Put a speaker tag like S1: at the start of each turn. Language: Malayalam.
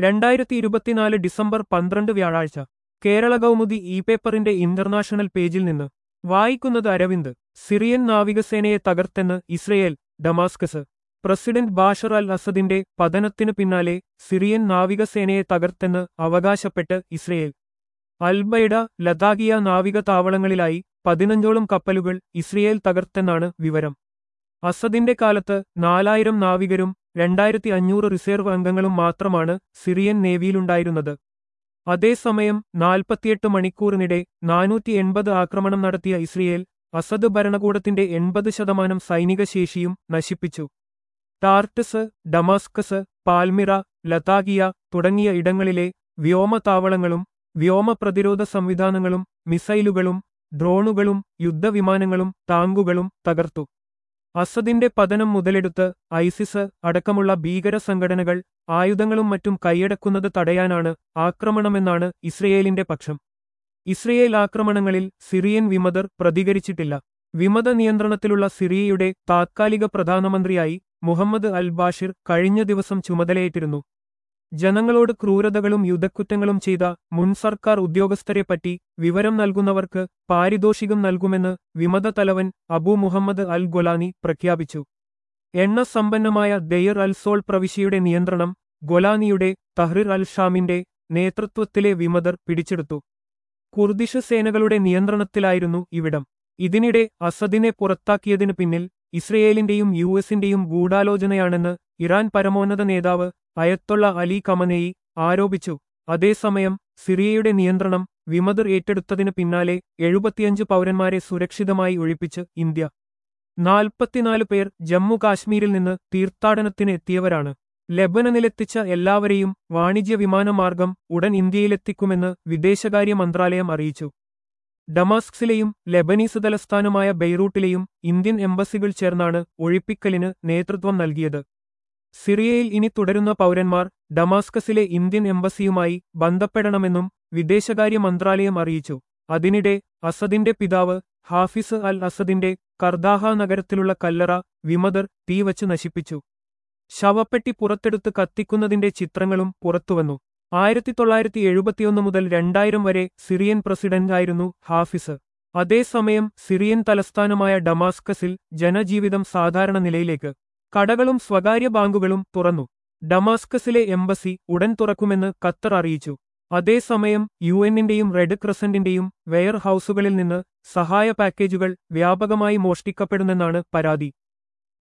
S1: രണ്ടായിരത്തി ഇരുപത്തിനാല് ഡിസംബർ പന്ത്രണ്ട് വ്യാഴാഴ്ച കേരള കൗമുദി ഇ പേപ്പറിന്റെ ഇന്റർനാഷണൽ പേജിൽ നിന്ന് വായിക്കുന്നത് അരവിന്ദ് സിറിയൻ നാവികസേനയെ തകർത്തെന്ന് Israel Damascus president Bashar al അസദിന്റെ പതനത്തിനു പിന്നാലെ സിറിയൻ നാവികസേനയെ തകർത്തെന്ന് അവകാശപ്പെട്ട് ഇസ്രയേൽ അൽബൈഡ ലതാഗിയ നാവിക താവളങ്ങളിലായി പതിനഞ്ചോളം കപ്പലുകൾ ഇസ്രയേൽ തകർത്തെന്നാണ് വിവരം അസദിന്റെ കാലത്ത് നാലായിരം നാവികരും രണ്ടായിരത്തി അഞ്ഞൂറ് റിസർവ് അംഗങ്ങളും മാത്രമാണ് സിറിയൻ നേവിയിലുണ്ടായിരുന്നത് അതേസമയം നാൽപ്പത്തിയെട്ട് മണിക്കൂറിനിടെ നാനൂറ്റി എൺപത് ആക്രമണം നടത്തിയ ഇസ്രയേൽ അസദ് ഭരണകൂടത്തിന്റെ എൺപത് ശതമാനം സൈനിക ശേഷിയും നശിപ്പിച്ചു ടാർട്ടസ് ഡമാസ്കസ് പാൽമിറ ലതാഗിയ തുടങ്ങിയ ഇടങ്ങളിലെ വ്യോമതാവളങ്ങളും വ്യോമ പ്രതിരോധ സംവിധാനങ്ങളും മിസൈലുകളും ഡ്രോണുകളും യുദ്ധവിമാനങ്ങളും ടാങ്കുകളും തകർത്തു അസദിന്റെ പതനം മുതലെടുത്ത് ഐസിസ് അടക്കമുള്ള ഭീകര സംഘടനകൾ ആയുധങ്ങളും മറ്റും കൈയടക്കുന്നത് തടയാനാണ് ആക്രമണമെന്നാണ് ഇസ്രയേലിന്റെ പക്ഷം ഇസ്രയേൽ ആക്രമണങ്ങളിൽ സിറിയൻ വിമതർ പ്രതികരിച്ചിട്ടില്ല വിമത നിയന്ത്രണത്തിലുള്ള സിറിയയുടെ താത്കാലിക പ്രധാനമന്ത്രിയായി മുഹമ്മദ് അൽ ബാഷിർ കഴിഞ്ഞ ദിവസം ചുമതലയേറ്റിരുന്നു ജനങ്ങളോട് ക്രൂരതകളും യുദ്ധക്കുറ്റങ്ങളും ചെയ്ത മുൻ സർക്കാർ ഉദ്യോഗസ്ഥരെപ്പറ്റി വിവരം നൽകുന്നവർക്ക് പാരിതോഷികം നൽകുമെന്ന് വിമത തലവൻ അബു മുഹമ്മദ് അൽ ഗൊലാനി പ്രഖ്യാപിച്ചു എണ്ണ സമ്പന്നമായ ദെയർ അൽ സോൾ പ്രവിശ്യയുടെ നിയന്ത്രണം ഗൊലാനിയുടെ തഹ്റിർ അൽ ഷാമിന്റെ നേതൃത്വത്തിലെ വിമതർ പിടിച്ചെടുത്തു കുർദിഷ് സേനകളുടെ നിയന്ത്രണത്തിലായിരുന്നു ഇവിടം ഇതിനിടെ അസദിനെ പുറത്താക്കിയതിനു പിന്നിൽ ഇസ്രയേലിന്റെയും യു എസിന്റെയും ഗൂഢാലോചനയാണെന്ന് ഇറാൻ പരമോന്നത നേതാവ് അയത്തൊള്ള അലി കമനേയി ആരോപിച്ചു അതേസമയം സിറിയയുടെ നിയന്ത്രണം വിമതർ ഏറ്റെടുത്തതിനു പിന്നാലെ എഴുപത്തിയഞ്ച് പൗരന്മാരെ സുരക്ഷിതമായി ഒഴിപ്പിച്ച് ഇന്ത്യ നാൽപ്പത്തിനാല് പേർ ജമ്മു കാശ്മീരിൽ നിന്ന് തീർത്ഥാടനത്തിന് എത്തിയവരാണ് ലെബനനിലെത്തിച്ച എല്ലാവരെയും വാണിജ്യ വിമാനമാർഗം ഉടൻ ഇന്ത്യയിലെത്തിക്കുമെന്ന് വിദേശകാര്യ മന്ത്രാലയം അറിയിച്ചു ഡമാസ്ക്സിലെയും ലെബനീസ് തലസ്ഥാനമായ ബെയ്റൂട്ടിലെയും ഇന്ത്യൻ എംബസികൾ ചേർന്നാണ് ഒഴിപ്പിക്കലിന് നേതൃത്വം നൽകിയത് സിറിയയിൽ ഇനി തുടരുന്ന പൗരന്മാർ ഡമാസ്കസിലെ ഇന്ത്യൻ എംബസിയുമായി ബന്ധപ്പെടണമെന്നും വിദേശകാര്യ മന്ത്രാലയം അറിയിച്ചു അതിനിടെ അസദിന്റെ പിതാവ് ഹാഫിസ് അൽ അസദിന്റെ കർദാഹ നഗരത്തിലുള്ള കല്ലറ വിമതർ തീവച്ച് നശിപ്പിച്ചു ശവപ്പെട്ടി പുറത്തെടുത്ത് കത്തിക്കുന്നതിന്റെ ചിത്രങ്ങളും പുറത്തുവന്നു ആയിരത്തി തൊള്ളായിരത്തി എഴുപത്തിയൊന്ന് മുതൽ രണ്ടായിരം വരെ സിറിയൻ പ്രസിഡന്റായിരുന്നു ഹാഫിസ് അതേസമയം സിറിയൻ തലസ്ഥാനമായ ഡമാസ്കസിൽ ജനജീവിതം സാധാരണ നിലയിലേക്ക് കടകളും സ്വകാര്യ ബാങ്കുകളും തുറന്നു ഡമാസ്കസിലെ എംബസി ഉടൻ തുറക്കുമെന്ന് ഖത്തർ അറിയിച്ചു അതേസമയം യു എന്നിന്റെയും റെഡ് ക്രസന്റിന്റെയും വെയർ ഹൌസുകളിൽ നിന്ന് സഹായ പാക്കേജുകൾ വ്യാപകമായി മോഷ്ടിക്കപ്പെടുന്നെന്നാണ് പരാതി